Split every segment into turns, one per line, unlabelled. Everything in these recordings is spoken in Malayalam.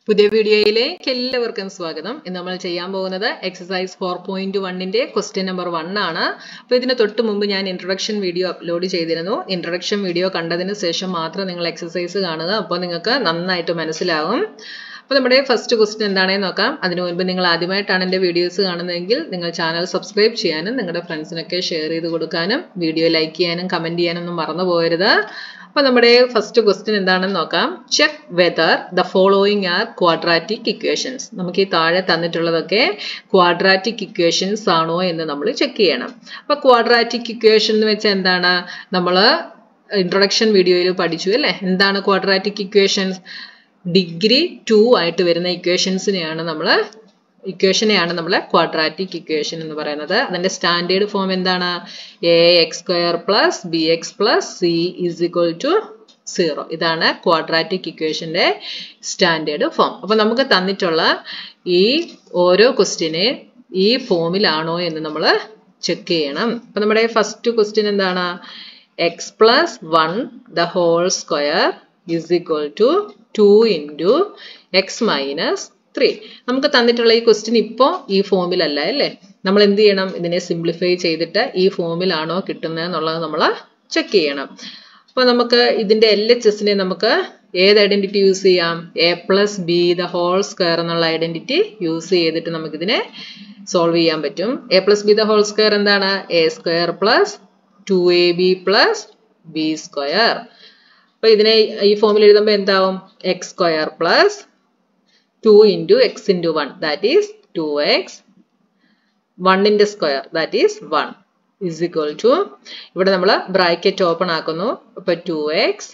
പുതിയ വീഡിയോയിലേക്ക് എല്ലാവർക്കും സ്വാഗതം ഇന്ന് നമ്മൾ ചെയ്യാൻ പോകുന്നത് എക്സസൈസ് ഫോർ പോയിന്റ് വണ്ണിന്റെ ക്വസ്റ്റ്യൻ നമ്പർ വൺ ആണ് അപ്പോൾ ഇതിന് തൊട്ട് മുമ്പ് ഞാൻ ഇൻട്രൊഡക്ഷൻ വീഡിയോ അപ്ലോഡ് ചെയ്തിരുന്നു ഇൻട്രൊഡക്ഷൻ വീഡിയോ കണ്ടതിന് ശേഷം മാത്രം നിങ്ങൾ എക്സസൈസ് കാണുക അപ്പോൾ നിങ്ങൾക്ക് നന്നായിട്ട് മനസ്സിലാവും അപ്പോൾ നമ്മുടെ ഫസ്റ്റ് ക്വസ്റ്റ്യൻ എന്താണെന്ന് നോക്കാം അതിനു മുൻപ് നിങ്ങൾ ആദ്യമായിട്ടാണ് എൻ്റെ വീഡിയോസ് കാണുന്നതെങ്കിൽ നിങ്ങൾ ചാനൽ സബ്സ്ക്രൈബ് ചെയ്യാനും നിങ്ങളുടെ ഫ്രണ്ട്സിനൊക്കെ ഷെയർ ചെയ്ത് കൊടുക്കാനും വീഡിയോ ലൈക്ക് ചെയ്യാനും കമൻറ്റ് ചെയ്യാനൊന്നും മറന്നു പോകരുത് അപ്പോൾ നമ്മുടെ ഫസ്റ്റ് ക്വസ്റ്റ്യൻ എന്താണെന്ന് നോക്കാം check whether the following are quadratic equations നമുക്ക് ഈ താഴെ തന്നിട്ടുള്ളതൊക്കെ ക്വാഡ്രാറ്റിക് ഇക്വേഷൻസ് ആണോ എന്ന് നമ്മൾ ചെക്ക് ചെയ്യണം അപ്പോൾ ക്വാഡ്രാറ്റിക് ഇക്വേഷൻ എന്ന് വെച്ചാൽ എന്താണ് നമ്മൾ ഇൻട്രൊഡക്ഷൻ വീഡിയോയിൽ പഠിച്ചു അല്ലേ എന്താണ് ക്വാഡ്രാറ്റിക് ഇക്വേഷൻസ് ഡിഗ്രി ടു ആയിട്ട് വരുന്ന ഇക്വേഷൻസിനെയാണ് നമ്മൾ ഇക്വേഷനെയാണ് നമ്മൾ ക്വാഡ്രാറ്റിക് ഇക്വേഷൻ എന്ന് പറയുന്നത് അതിന്റെ സ്റ്റാൻഡേർഡ് ഫോം എന്താണ് a x square plus b x plus c is equal to zero ഇതാണ് ക്വാഡ്രാറ്റിക് ഇക്വേഷന്റെ സ്റ്റാൻഡേർഡ് ഫോം അപ്പൊ നമുക്ക് തന്നിട്ടുള്ള ഈ ഓരോ ക്വസ്റ്റ്യനെ ഈ ഫോമിലാണോ എന്ന് നമ്മൾ ചെക്ക് ചെയ്യണം അപ്പൊ നമ്മുടെ ഫസ്റ്റ് ക്വസ്റ്റ്യൻ എന്താണ് x plus one the whole square is equal to two into x minus three നമുക്ക് തന്നിട്ടുള്ള ഈ ക്വസ്റ്റ്യൻ ഇപ്പോൾ ഈ ഫോമിലല്ല അല്ലേ നമ്മൾ എന്ത് ചെയ്യണം ഇതിനെ സിംപ്ലിഫൈ ചെയ്തിട്ട് ഈ ഫോമിലാണോ കിട്ടുന്നത് എന്നുള്ളത് നമ്മൾ ചെക്ക് ചെയ്യണം അപ്പോൾ നമുക്ക് ഇതിന്റെ എൽ എച്ച് എസിനെ നമുക്ക് ഏത് ഐഡന്റിറ്റി യൂസ് ചെയ്യാം a plus b the whole square എന്നുള്ള ഐഡന്റിറ്റി യൂസ് ചെയ്തിട്ട് നമുക്കിതിനെ സോൾവ് ചെയ്യാൻ പറ്റും a plus b the whole square എന്താണ് a square plus two a b plus b square അപ്പൊ ഇതിനെ ഈ ഫോമിൽ എഴുതുമ്പോൾ എന്താവും x square plus two into x into one that is two x വണ്ണിന്റെ square that is one is equal to ഇവിടെ നമ്മൾ ബ്രാക്കറ്റ് ഓപ്പൺ ആക്കുന്നു അപ്പൊ ടു എക്സ്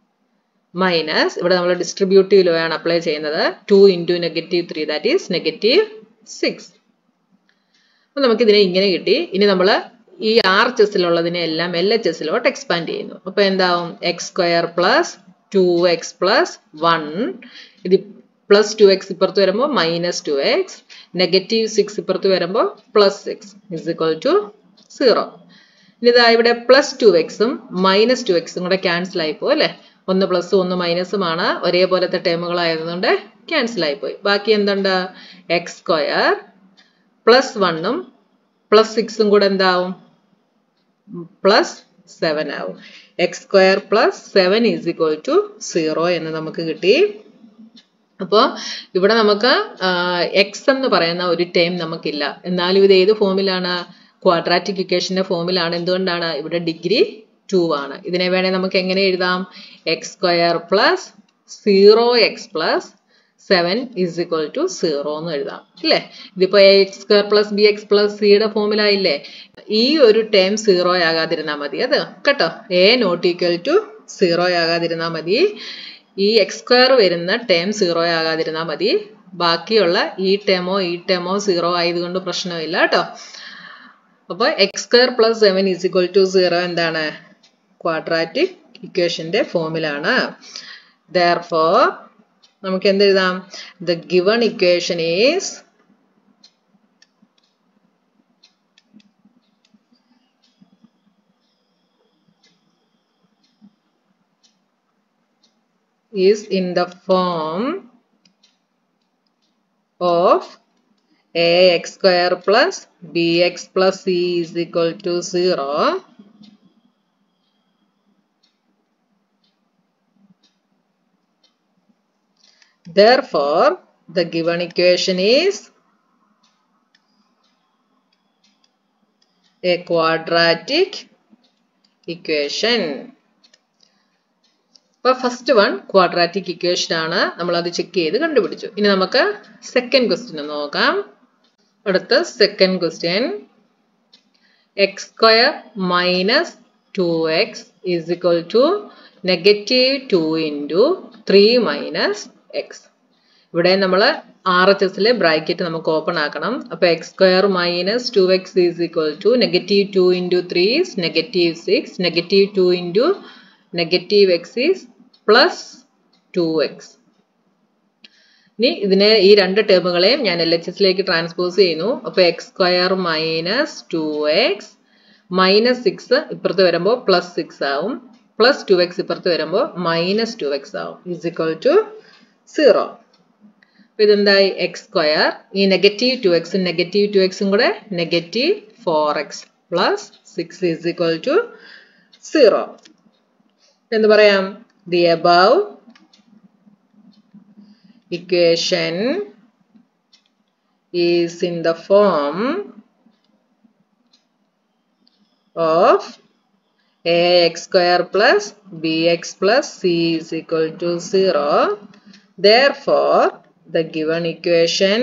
മൈനസ് ഇവിടെ നമ്മൾ ഡിസ്ട്രിബ്യൂട്ടീവ് ലോ ആണ് അപ്ലൈ ചെയ്യുന്നത് two into negative three that is negative six അപ്പൊ നമുക്ക് ഇതിനെ ഇങ്ങനെ കിട്ടി ഇനി നമ്മൾ ഈ ആർ എച്ച് എസിലുള്ളതിനെ എല്ലാം എൽ എച്ച് എസിലോട്ട് എക്സ്പാൻഡ് ചെയ്യുന്നു അപ്പൊ എന്താവും x square plus two x plus one ഇത് പ്ലസ് ടു എക്സ് ഇപ്പുറത്ത് വരുമ്പോൾ minus two x negative six ഇപ്പുറത്ത് വരുമ്പോൾ plus six is equal to zero ഇനി ഇതാ ഇവിടെ പ്ലസ് ടു എക്സും മൈനസ് ടു എക്സും കൂടെ ക്യാൻസൽ ആയിപ്പോ അല്ലേ ഒന്ന് പ്ലസും ഒന്ന് മൈനസുമാണ് ഒരേപോലത്തെ ടേമുകളായതുകൊണ്ട് ക്യാൻസൽ ആയിപ്പോയി ബാക്കി എന്തുണ്ട് എക്സ് സ്ക്വയർ പ്ലസ് വണ്ണും പ്ലസ് സിക്സും കൂടെ എന്താവും പ്ലസ് സെവൻ ആവും x square plus seven is equal to zero എന്ന് നമുക്ക് കിട്ടി അപ്പോൾ ഇവിടെ നമുക്ക് എക്സ് എന്ന് പറയുന്ന ഒരു ടേം നമുക്കില്ല എന്നാലും ഇത് ഏത് ഫോമിലാണ് ക്വാഡ്രാറ്റിക് ഇക്വേഷന്റെ ഫോമിലാണ് എന്തുകൊണ്ടാണ് ഇവിടെ ഡിഗ്രി ടു ആണ് ഇതിനെ വേണേൽ നമുക്ക് എങ്ങനെ എഴുതാം x square plus zero x plus seven is equal to zero എന്ന് എഴുതാം അല്ലേ ഇതിപ്പോ x square plus b x plus സിയുടെ ഫോമിലായില്ലേ ഈ ഒരു ടേം സീറോ ആകാതിരുന്നാൽ മതി അത് കേട്ടോ a not equal to zero ആകാതിരുന്നാൽ മതി ഈ എക്സ് സ്ക്വയർ വരുന്ന ടേം സീറോ ആകാതിരുന്നാൽ മതി ബാക്കിയുള്ള ഈ ടേമോ ഈ ടേമോ സീറോ ആയതുകൊണ്ട് പ്രശ്നമില്ല കേട്ടോ അപ്പോൾ x square plus seven is equal to zero എന്താണ് ക്വാഡ്രാറ്റിക് ഇക്വേഷന്റെ ഫോമിലാണ് ദർഫോർ നമുക്ക് എന്തെഴുതാം the given equation is is in the form of ax square plus bx plus c is equal to 0 therefore the given equation is a quadratic equation അപ്പൊ ഫസ്റ്റ് വൺ ക്വാഡ്രാറ്റിക് ഇക്വേഷൻ ആണ് നമ്മൾ അത് ചെക്ക് ചെയ്ത് കണ്ടുപിടിച്ചു ഇനി നമുക്ക് സെക്കൻഡ് ക്വസ്റ്റ്യൻ നോക്കാം അടുത്ത second question x square minus two x is equal to negative two into three minus x ഇവിടെ നമ്മൾ ആർ എച്ച് എസിലെ ബ്രാക്കറ്റ് നമുക്ക് ഓപ്പൺ ആക്കണം അപ്പൊ x square minus two x is equal to negative two into three is negative six negative two into negative x is plus two x ഇനി ഇതിനെ ഈ രണ്ട് ടേമുകളെയും ഞാൻ എൽ എച്ച് എസിലേക്ക് ട്രാൻസ്പോസ് ചെയ്യുന്നു അപ്പോൾ x square minus two x minus six ഇപ്പുറത്ത് വരുമ്പോൾ പ്ലസ് സിക്സ് ആവും പ്ലസ് ടു എക്സ് ഇപ്പുറത്ത് വരുമ്പോൾ മൈനസ് ടു എക്സ് ആവും ഇസ് ഇക്വൽ ടു സീറോ അപ്പൊ ഇതെന്തായി എക്സ് സ്ക്വയർ ഈ നെഗറ്റീവ് ടു എക്സും നെഗറ്റീവ് ടു എക്സും കൂടെ negative four x plus six is equal to zero എന്ന് പറയാം the above equation is in the form of ax square plus bx plus c is equal to 0. Therefore, the given equation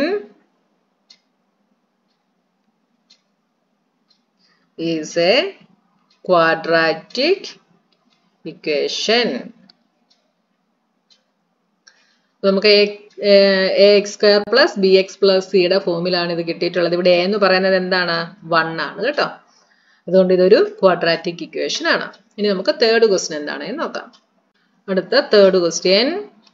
is a quadratic equation. നമുക്ക് a x square plus b x plus സിയുടെ ഫോമിലാണ് ഇത് കിട്ടിയിട്ടുള്ളത് ഇവിടെ എ എന്ന് പറയുന്നത് എന്താണ് വൺ ആണ് കേട്ടോ അതുകൊണ്ട് ഇതൊരു ക്വാഡ്രാറ്റിക് ഇക്വേഷൻ ആണ് ഇനി നമുക്ക് തേർഡ് ക്വസ്റ്റ്യൻ എന്താണെന്ന് നോക്കാം അടുത്ത third question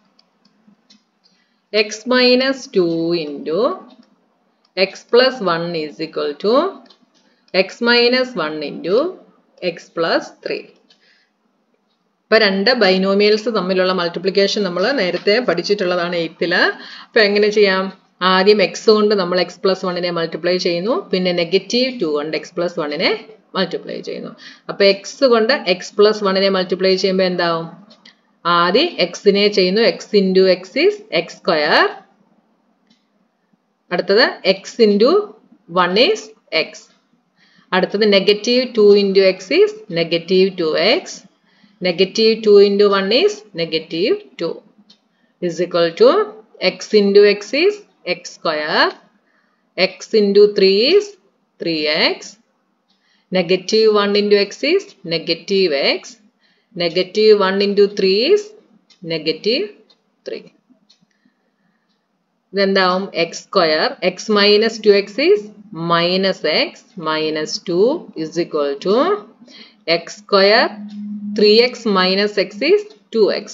x minus two into x plus one is equal to x minus one into x plus three ഇപ്പൊ രണ്ട് ബൈനോമിയൽസ് തമ്മിലുള്ള മൾട്ടിപ്ലിക്കേഷൻ നമ്മൾ നേരത്തെ പഠിച്ചിട്ടുള്ളതാണ് എയ്ത്തിൽ അപ്പൊ എങ്ങനെ ചെയ്യാം ആദ്യം എക്സ് കൊണ്ട് നമ്മൾ എക്സ് പ്ലസ് വണ്ണിനെ മൾട്ടിപ്ലൈ ചെയ്യുന്നു പിന്നെ നെഗറ്റീവ് ടു കൊണ്ട് എക്സ് പ്ലസ് വണ്ണിനെ മൾട്ടിപ്ലൈ ചെയ്യുന്നു അപ്പൊ എക്സ് കൊണ്ട് എക്സ് പ്ലസ് വണ്ണിനെ മൾട്ടിപ്ലൈ ചെയ്യുമ്പോൾ എന്താവും ആദ്യം എക്സിനെ ചെയ്യുന്നു x into x is x square അടുത്തത് x into one is x അടുത്തത് negative two into x is negative two x negative two into one is negative two is equal to x into x is x square x into three is three x negative 1 into x is negative x. Negative 1 into 3 is negative 3. Then down x square, x minus 2x is minus x minus 2 is equal to x square 3x minus x is 2x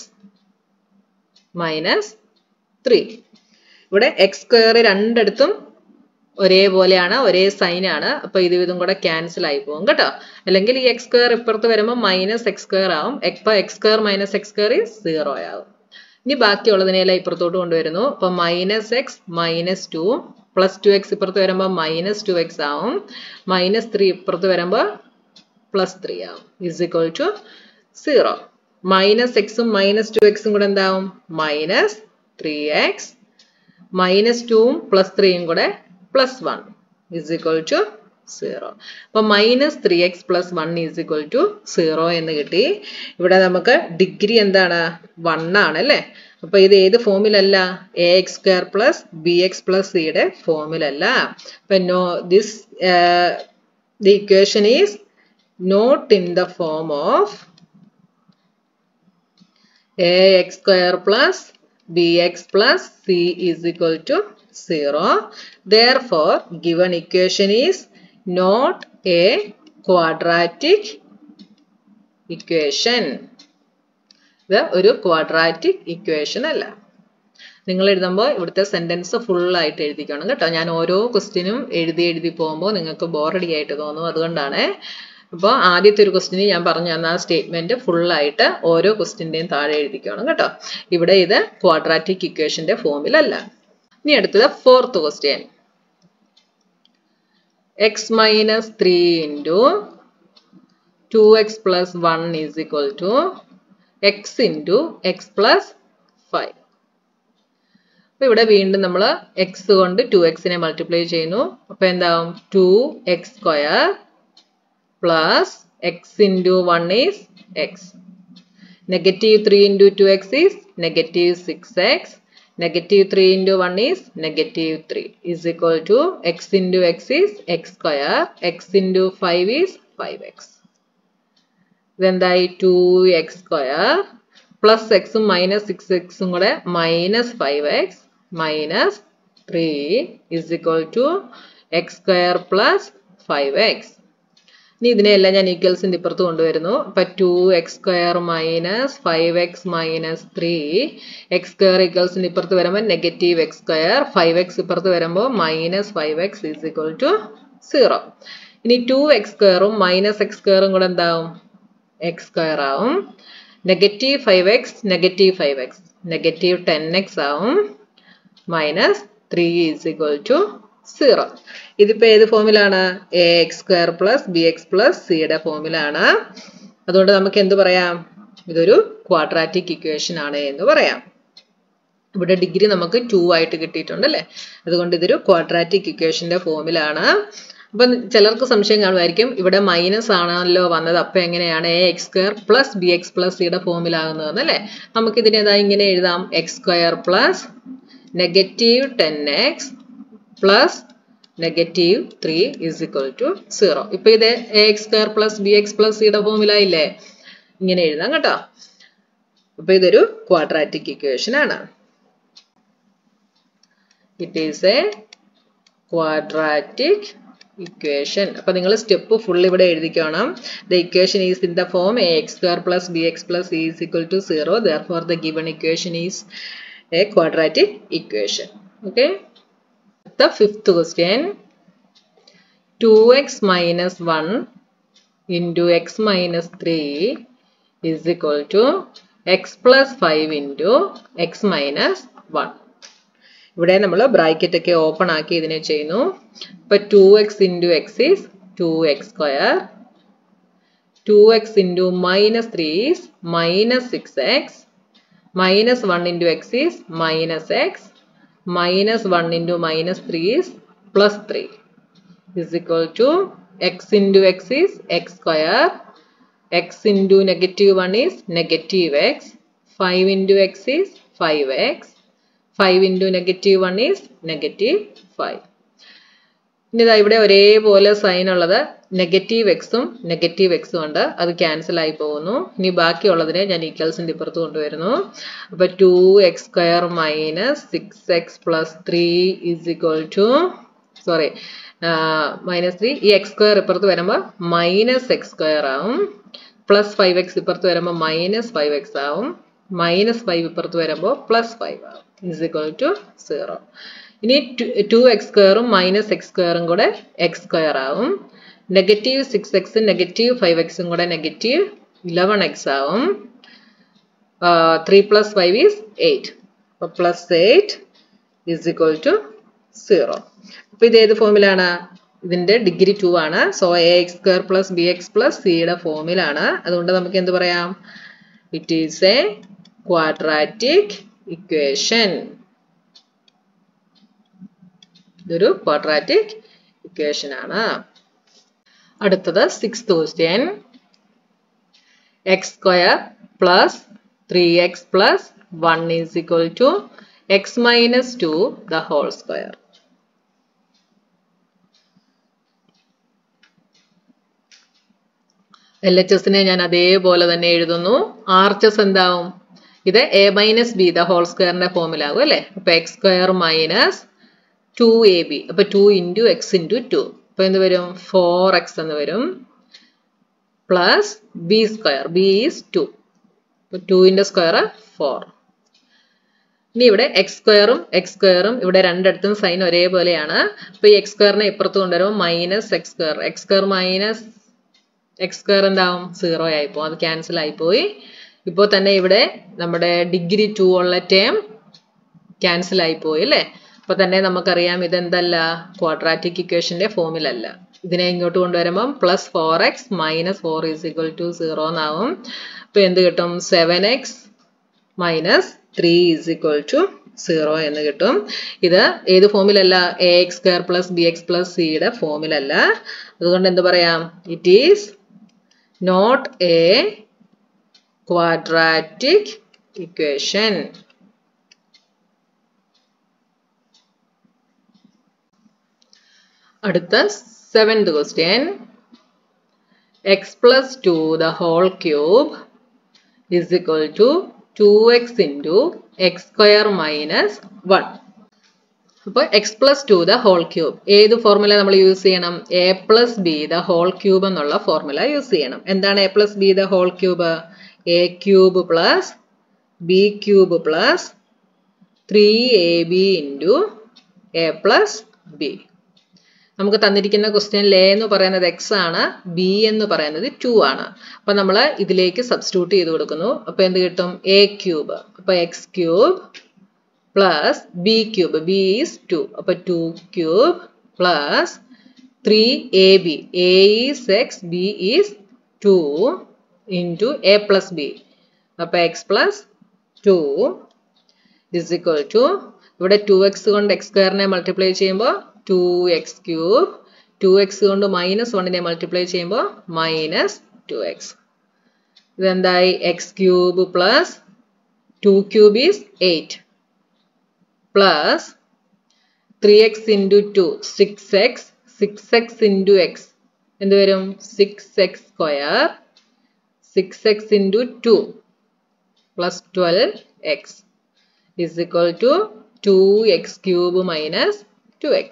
minus 3. ഇവിടെ എക്സ് സ്ക്വയർ രണ്ടിടത്തും ഒരേപോലെയാണ് ഒരേ സൈൻ ആണ് അപ്പൊ ഇത് ഇതും കൂടെ ക്യാൻസൽ ആയി പോകും കേട്ടോ അല്ലെങ്കിൽ ഈ എക്സ് സ്ക്വയർ ഇപ്പുറത്ത് വരുമ്പോൾ മൈനസ് എക്സ് സ്ക്വയർ ആവും ഇപ്പൊ x square minus x square zero ആവും ഇനി ബാക്കിയുള്ളതിനെല്ലാം ഇപ്പുറത്തോട്ട് കൊണ്ടുവരുന്നു അപ്പൊ minus x minus two plus two x ഇപ്പുറത്ത് വരുമ്പോൾ മൈനസ് ടു എക്സ് ആവും മൈനസ് ത്രീ ഇപ്പുറത്ത് വരുമ്പോൾ പ്ലസ് ത്രീ ആവും is equal to zero minus എക്സും മൈനസ് ടു എക്സും കൂടെ എന്താവും മൈനസ് ത്രീ എക്സ് മൈനസ് ടുവും പ്ലസ് ത്രീയും കൂടെ plus one is equal to zero അപ്പൊ minus three x plus one is equal to zero എന്ന് കിട്ടി ഇവിടെ നമുക്ക് ഡിഗ്രി എന്താണ് വൺ ആണ് അല്ലേ അപ്പൊ ഇത് ഏത് ഫോമിലല്ല a x square plus b x plus സിയുടെ ഫോമിലല്ല അപ്പൊ no this the equation is not in the form of a x square plus b x plus c is equal to 0. Therefore, given equation is not a quadratic equation. ഇത് ഒരു ക്വാഡ്രാറ്റിക് ഇക്വേഷൻ അല്ല നിങ്ങൾ എഴുതുമ്പോൾ ഇവിടുത്തെ സെന്റൻസ് ഫുൾ ആയിട്ട് എഴുതിക്കണം കേട്ടോ ഞാൻ ഓരോ ക്വസ്റ്റ്യനും എഴുതി എഴുതി പോകുമ്പോൾ നിങ്ങൾക്ക് ബോറടി ആയിട്ട് തോന്നും അതുകൊണ്ടാണ് അപ്പോൾ ആദ്യത്തെ ഒരു ക്വസ്റ്റ്യന് ഞാൻ പറഞ്ഞു തന്ന ആ സ്റ്റേറ്റ്മെന്റ് ഫുൾ ആയിട്ട് ഓരോ ക്വസ്റ്റ്യന്റെയും താഴെ എഴുതിക്കണം കേട്ടോ ഇവിടെ ഇത് ക്വാഡ്രാറ്റിക് ഇക്വേഷന്റെ ഫോമിലല്ല ഇനി അടുത്തത് fourth question x minus three into two x plus one is equal to x into x plus five അപ്പൊ ഇവിടെ വീണ്ടും നമ്മൾ എക്സ് കൊണ്ട് ടു എക്സിനെ മൾട്ടിപ്ലൈ ചെയ്യുന്നു അപ്പൊ എന്താവും two x square plus x into one is x negative three into two x is negative six x negative 3 into 1 is negative 3 is equal to x into x is x square x into 5 is 5x then the 2x square plus x ഉം minus 6x ഉം കൂടെ minus 5x minus 3 is equal to x square plus 5x ഇനി ഇതിനെല്ലാം ഞാൻ ഈക്വൽസിന്റെ ഇപ്പുറത്ത് കൊണ്ടുവരുന്നു അപ്പൊ two x square minus five x minus three x square ഈക്വൽസിന്റെ ഇപ്പുറത്ത് വരുമ്പോൾ negative x square five x ഇപ്പുറത്ത് വരുമ്പോൾ minus five x is equal to zero ഇനി ടു എക്സ് സ്ക്വയറും മൈനസ് എക്സ് സ്ക്വയറും കൂടെ എന്താവും എക്സ് സ്ക്വയർ ആവും negative five x negative five x negative ten x ആവും minus three is equal to zero ഇതിപ്പോ ഏത് ഫോമിലാണ് a x square plus b x plus സിയുടെ ഫോമിലാണ് അതുകൊണ്ട് നമുക്ക് എന്ത് പറയാം ഇതൊരു ക്വാഡ്രാറ്റിക് ഇക്വേഷൻ ആണ് എന്ന് പറയാം ഇവിടെ ഡിഗ്രി നമുക്ക് ടു ആയിട്ട് കിട്ടിയിട്ടുണ്ട് അല്ലേ അതുകൊണ്ട് ഇതൊരു ക്വാഡ്രാറ്റിക് ഇക്വേഷന്റെ ഫോമിലാണ് അപ്പൊ ചിലർക്ക് സംശയം കാണുമായിരിക്കും ഇവിടെ മൈനസ് ആണല്ലോ വന്നത് അപ്പൊ എങ്ങനെയാണ് a x square plus b x plus സിയുടെ ഫോമിലാകുന്നത് അല്ലേ നമുക്ക് ഇതിനേതാ ഇങ്ങനെ എഴുതാം x square plus negative ten x plus negative three is equal to zero ഇപ്പൊ ഇത് a x square plus b x plus സിയുടെ ഫോമിലായില്ലേ ഇങ്ങനെ എഴുതാം കേട്ടോ അപ്പൊ ഇതൊരു ക്വാഡ്രാറ്റിക് ഇക്വേഷൻ ആണ് it is a quadratic equation അപ്പൊ നിങ്ങൾ സ്റ്റെപ്പ് ഫുൾ ഇവിടെ എഴുതിക്കണം the equation is in the form a x square plus b x plus c is equal to zero therefore the given equation is a quadratic equation okay the fifth question two x minus one into x minus three is equal to x plus 5 into x minus 1. ഇവിടെ നമ്മൾ ബ്രാക്കറ്റ് ഒക്കെ ഓപ്പൺ ആക്കി ഇതിനെ ചെയ്യുന്നു ഇപ്പൊ two x into x is two x square two x into minus three is minus six x minus one into x is minus x minus one into minus three is plus three is equal to x into x is x square x into negative 1 is negative x, 5 into x is 5x, 5 into negative 1 is negative 5. ഇനി ഇതാ ഇവിടെ ഒരേപോലെ സൈൻ ഉള്ളത് നെഗറ്റീവ് എക്സും നെഗറ്റീവ് എക്സും ഉണ്ട് അത് ക്യാൻസൽ ആയി പോകുന്നു ഇനി ബാക്കിയുള്ളതിനെ ഞാൻ ഈക്വൽസിൻ്റെ ഇപ്പുറത്ത് കൊണ്ടുവരുന്നു അപ്പൊ two x square minus six x plus three is equal to sorry minus three ഈ എക്സ് സ്ക്വയർ ഇപ്പുറത്ത് വരുമ്പോൾ മൈനസ് എക്സ് സ്ക്വയർ ആവും പ്ലസ് ഫൈവ് എക്സ് ഇപ്പുറത്ത് വരുമ്പോൾ മൈനസ് ഫൈവ് എക്സ് ആവും മൈനസ് ഫൈവ് ഇപ്പുറത്ത് വരുമ്പോൾ പ്ലസ് ഫൈവ് ആവും ഇസ് ഇക്വൽ ടു സീറോ ഇനി ടു എക്സ് സ്ക്വയറും മൈനസ് എക്സ് സ്ക്വയറും കൂടെ എക്സ് സ്ക്വയർ ആവും നെഗറ്റീവ് സിക്സ് എക്സും നെഗറ്റീവ് ഫൈവ് എക്സും കൂടെ നെഗറ്റീവ് ഇലവൻ എക്സ് ആവും three plus five is eight അപ്പോൾ plus eight is equal to zero അപ്പൊ ഇത് ഏത് ഫോമിലാണ് ഇതിന്റെ ഡിഗ്രി ടു ആണ് so a x square plus b x plus സിയുടെ ഫോമിലാണ് അതുകൊണ്ട് നമുക്ക് എന്ത് പറയാം it is a quadratic equation ഇതൊരു ക്വാഡ്രാറ്റിക് ഇക്വേഷൻ ആണ് അടുത്തത് six question x square plus three x plus one is equal to x minus two the whole square L H എസിനെ ഞാൻ അതേപോലെ തന്നെ എഴുതുന്നു ആർ എച്ച് എസ് എന്താവും ഇത് a minus b the whole സ്ക്വയറിന്റെ ഫോമിലാകും അല്ലേ അപ്പൊ x square minus two a b അപ്പൊ two into x into two അപ്പൊ എന്ത് വരും ഫോർ എക്സ് എന്ന് വരും plus b square b is two അപ്പൊ ടുവിന്റെ സ്ക്വയർ ഫോർ ഇനി ഇവിടെ എക്സ് സ്ക്വയറും എക്സ് സ്ക്വയറും ഇവിടെ രണ്ടിടത്തും സൈൻ ഒരേപോലെയാണ് അപ്പൊ ഈ എക്സ് സ്ക്വയറിനെ ഇപ്പുറത്ത് കൊണ്ടുവരുമ്പോൾ minus x square x square minus x square എന്താവും സീറോ ആയിപ്പോ അത് ക്യാൻസൽ ആയിപ്പോയി ഇപ്പോൾ തന്നെ ഇവിടെ നമ്മുടെ ഡിഗ്രി ടു ഉള്ള ടേം ക്യാൻസൽ ആയിപ്പോയി അല്ലേ അപ്പൊ തന്നെ നമുക്കറിയാം ഇതെന്തല്ല ക്വാഡ്രാറ്റിക് ഇക്വേഷന്റെ ഫോമിലല്ല ഇതിനെ ഇങ്ങോട്ട് കൊണ്ടുവരുമ്പം plus four x minus four is equal to zero എന്നാവും അപ്പൊ എന്ത് കിട്ടും seven x minus three is equal to zero എന്ന് കിട്ടും ഇത് ഏത് ഫോമിലല്ല a x square plus b x plus സിയുടെ ഫോമിലല്ല അതുകൊണ്ട് എന്ത് പറയാം it is not a quadratic equation അടുത്ത seventh question x plus two the whole cube is equal to two x into x square minus one അപ്പോൾ X plus two the whole cube ഏത് ഫോർമുല നമ്മൾ യൂസ് ചെയ്യണം a plus b the whole cube എന്നുള്ള ഫോർമുല യൂസ് ചെയ്യണം എന്താണ് a plus b the whole cube a cube plus b cube plus three a b into a plus b നമുക്ക് തന്നിരിക്കുന്ന ക്വസ്റ്റ്യനിൽ എ എന്ന് പറയുന്നത് എക്സ് ആണ് ബി എന്ന് പറയുന്നത് ടു ആണ് അപ്പൊ നമ്മൾ ഇതിലേക്ക് സബ്സ്റ്റിറ്റ്യൂട്ട് ചെയ്ത് കൊടുക്കുന്നു അപ്പൊ എന്ത് കിട്ടും എ ക്യൂബ് അപ്പൊ x cube plus b cube b is two അപ്പൊ two cube plus three a b a is x b is two into a plus b അപ്പൊ x plus two is equal to ഇവിടെ ടു എക്സ് കൊണ്ട് എക്സ് സ്ക്വയറിനെ മൾട്ടിപ്ലൈ ചെയ്യുമ്പോൾ two x cube two x കൊണ്ട് മൈനസ് വണ്ണിനെ മൾട്ടിപ്ലൈ ചെയ്യുമ്പോൾ മൈനസ് ടു എക്സ് ഇതെന്തായി x cube plus two cube is eight plus three X into two six x six x into x എന്ത് വരും six x square six x into two plus twelve x is equal to 2x cube minus 2x.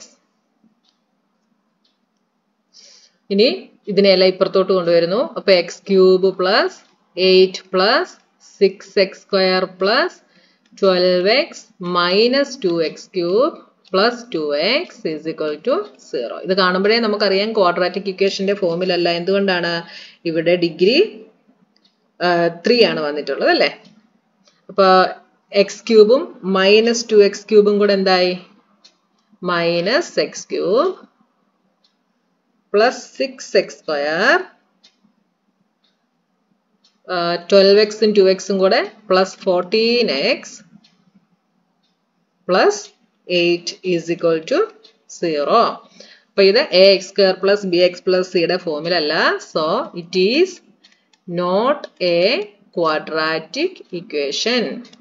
ഇനി ഇതിനെല്ലാം ഇപ്പുറത്തോട്ട് കൊണ്ടുവരുന്നു അപ്പൊ x cube plus eight plus six x square plus twelve x minus two x cube plus two x is equal to zero ഇത് കാണുമ്പോഴേ നമുക്കറിയാം ക്വാഡ്രാറ്റിക് ഇക്വേഷന്റെ ഫോമിലല്ല എന്തുകൊണ്ടാണ് ഇവിടെ ഡിഗ്രി ത്രീ ആണ് വന്നിട്ടുള്ളത് അല്ലേ അപ്പൊ എക്സ് ക്യൂബും മൈനസ് ടു എക്സ് ക്യൂബും കൂടെ എന്തായി minus x cube plus six x square twelve എക്സും ടു എക്സും കൂടെ plus fourteen x plus eight is equal to zero അപ്പൊ ഇത് a x square plus b x plus സിയുടെ ഫോമിലല്ല so it is not a quadratic equation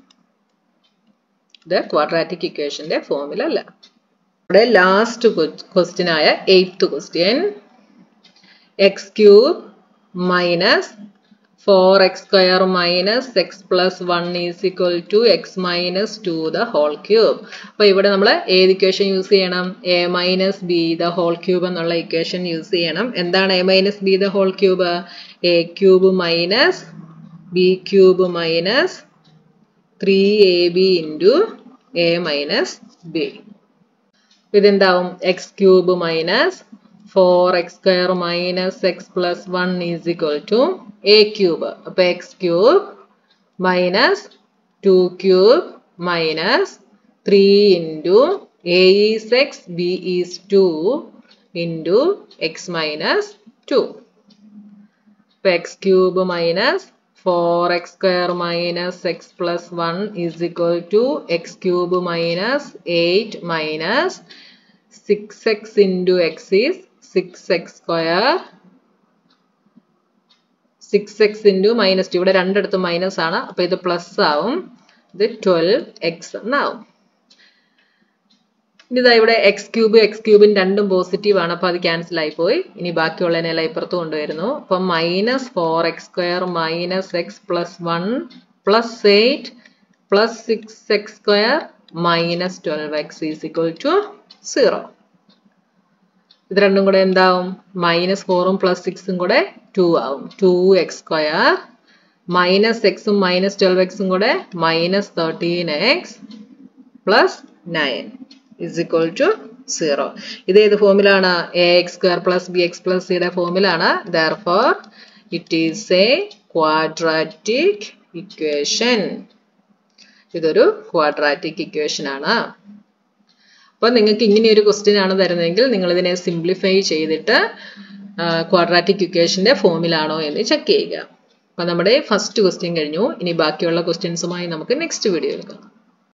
ഇത് ക്വാഡ്രാറ്റിക് ഇക്വേഷന്റെ ഫോമിലല്ല ഇവിടെ ലാസ്റ്റ് ക്വസ്റ്റ്യൻ ആയ eighth question x cube minus four x square minus x plus one is equal to x minus two the whole cube അപ്പൊ ഇവിടെ നമ്മൾ ഏത് ഇക്വേഷൻ യൂസ് ചെയ്യണം a minus b the whole cube എന്നുള്ള ഇക്വേഷൻ യൂസ് ചെയ്യണം എന്താണ് a minus b the whole cube a cube minus b cube minus three a b into a minus b ഇതെന്താവും x cube minus four x square minus x plus one is equal to a cube അപ്പൊ x cube minus two cube minus three into a is x b is two into x minus two അപ്പൊ x cube minus 4x square minus x plus 1 is equal to x cube minus 8 minus 6x into x is 6x square 6x into minus 2 ഇവിടെ രണ്ടിടത്തും മൈനസ് ആണ് അപ്പൊ ഇത് പ്ലസ് ആവും ഇത് 12x എന്നാവും ഇതാ ഇവിടെ എക്സ് ക്യൂബ് എക്സ് ക്യൂബും രണ്ടും പോസിറ്റീവ് ആണ് അപ്പൊ അത് ക്യാൻസൽ ആയി പോയി ഇനി ബാക്കിയുള്ളതിനെല്ലാം ഇപ്പുറത്ത് കൊണ്ടുവരുന്നു അപ്പൊ minus four x square minus x plus one plus eight plus six x square minus twelve x is equal to zero ഇത് രണ്ടും കൂടെ എന്താവും മൈനസ് ഫോറും പ്ലസ് സിക്സും കൂടെ ടു ആവും ടു എക്സ് സ്ക്വയർ മൈനസ് എക്സും മൈനസ് ട്വൽവ് എക്സും കൂടെ minus thirteen x plus nine is equal to zero ഇത് ഏത് ഫോമിലാണ് a x square plus b x plus സിയുടെ ഫോമിലാണ് therefore it is a quadratic equation ഇതൊരു ക്വാഡ്രാറ്റിക് ഇക്വേഷൻ ആണ് അപ്പോൾ നിങ്ങൾക്ക് ഇങ്ങനെ ഒരു ക്വസ്റ്റ്യൻ ആണ് തരുന്നതെങ്കിൽ നിങ്ങൾ ഇതിനെ സിംപ്ലിഫൈ ചെയ്തിട്ട് ക്വാഡ്രാറ്റിക് ഇക്വേഷന്റെ ഫോമിലാണോ എന്ന് ചെക്ക് ചെയ്യുക അപ്പോൾ നമ്മുടെ ഫസ്റ്റ് ക്വസ്റ്റ്യൻ കഴിഞ്ഞു ഇനി ബാക്കിയുള്ള ക്വസ്റ്റ്യൻസുമായി നമുക്ക് നെക്സ്റ്റ് വീഡിയോയിൽ കാണാം